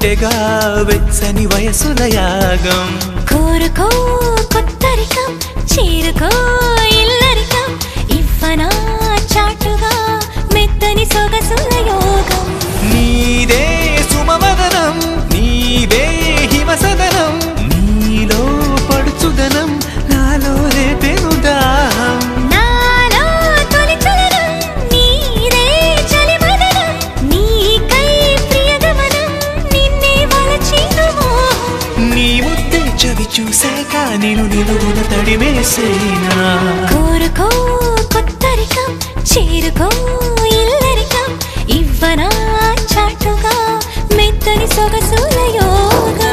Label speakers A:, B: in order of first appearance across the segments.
A: కొంటెగా వెచ్చని వయసుల యాగం
B: కోరుకో కొత్తరికం చేరుకో ఇల్లరికం ఇవ్వనా చాటుగా మెత్తని సొగసుల యోగం
A: నీదే సుమవదనం నీవే హిమసదనం నీలో పడుచుదనం నాలో రేపెను దాహం
B: నాలో తొలి చలనం నీదే చలిమదనం నీకై ప్రియగమనం నిన్నే వలచిన మోహం
A: నీ ముద్దే చవి చూశాక నేను నిలువున తడిమేసేనా
B: కోరుకో కొత్తరికం చేరుకో ఇల్లరికం ఇవ్వనా చాటుగా మెత్తని సొగసుల యోగం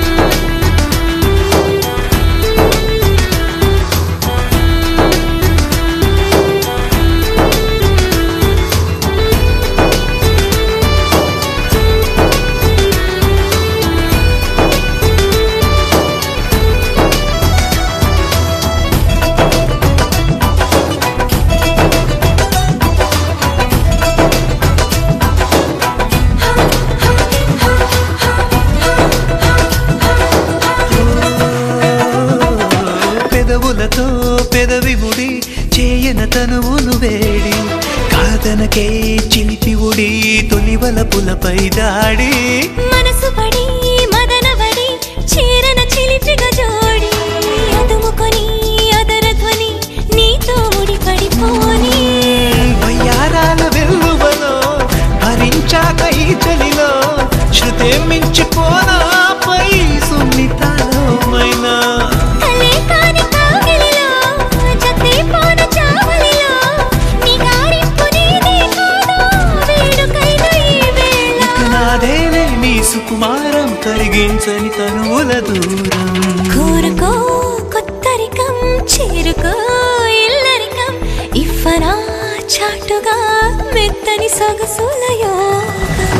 A: పెదవులతో పెదవి ముడి చేయన తనువును వేడి కాదనకే చిలిపి ఉడి తొలివల పులపై దాడి
B: మనసు పడి మదనబడి చేరన చిలిపిగ జోడి అదుముకొని అదర ధ్వని నీతో ముడిపడిపోని
A: వయ్యారాల వెల్లువలో భరించాక ఈ చలిలో శృతే మించిపోనా పై సున్నితాలో మైనా
B: కలే కాని కాగిలిలో జతే పోన చావలిలో నిగారింపు నీదే కాదా వేడుకైన ఈ వేళ
A: ఇక నాదేలే నీ సుకుమారం కరిగించని తనువుల దూరం
B: కోరుకో కొత్తరికం చేరుకో ఇల్లరికం ఇవ్వనా చాటుగా మెత్తని సొగసుల యోగం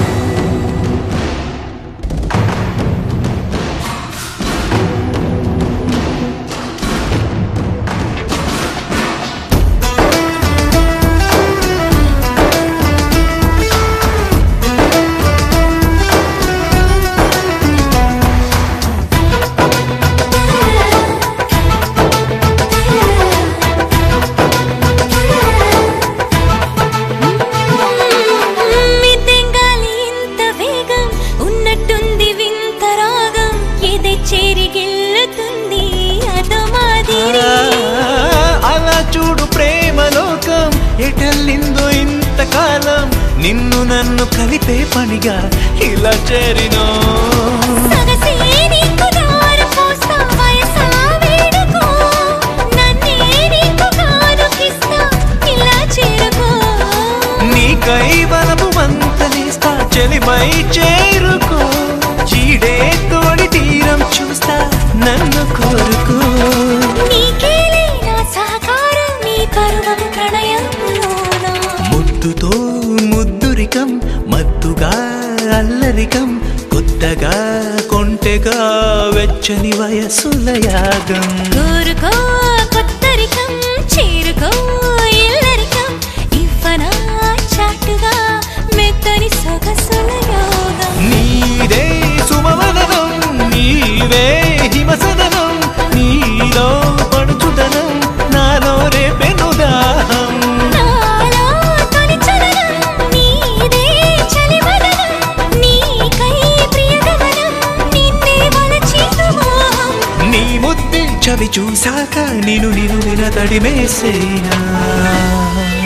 B: మిద్దెంగాలి ఇంత వేగం ఉన్నట్టుంది వింత రాగం ఎదే చేరి గెల్లుతుంది అదో మాదిరి
A: అలా చూడు ప్రేమ లోకం ఎటల్లిందో ఇంతకాలం నిన్ను నన్ను కలిపే పనిగా ఇలా చేరినో
B: సగసే నీకు దారి పోస్తా వయసా వేడుకో నన్నే నీకు కానుకిస్తా ఇలా చేరుకో
A: నీకై బలపు మంతలిస్తా చెలిమై చేరుకో చీడే తోడి తీరం చూస్తా నన్ను కోరుకో
B: నీకేలే నా సహకారం నీ కరుణం ప్రణయంలోన
A: ముద్దుతో ముద్దురికం మత్తుగా అల్లరికం కొత్తగా కొంటెగా వెచ్చని వయసుల యాగం
B: కోరుకో కొత్తరికం చేరుకో ఇల్లరికం ఇవ్వనా చాటుగా మెత్తని సొగసుల యోగం
A: నీదే సుమవదనం నీవే హిమసదనం నీలో పడుచుదనం నాలో రేపెను దాహం
B: నాలో తొలి చలనం నీదే చలివదనం నీకై ప్రియగమనం నిన్నే వలచిన మోహం
A: నీ ముద్దే చవి చూశాక నిను నిను విన తడిమేసేనా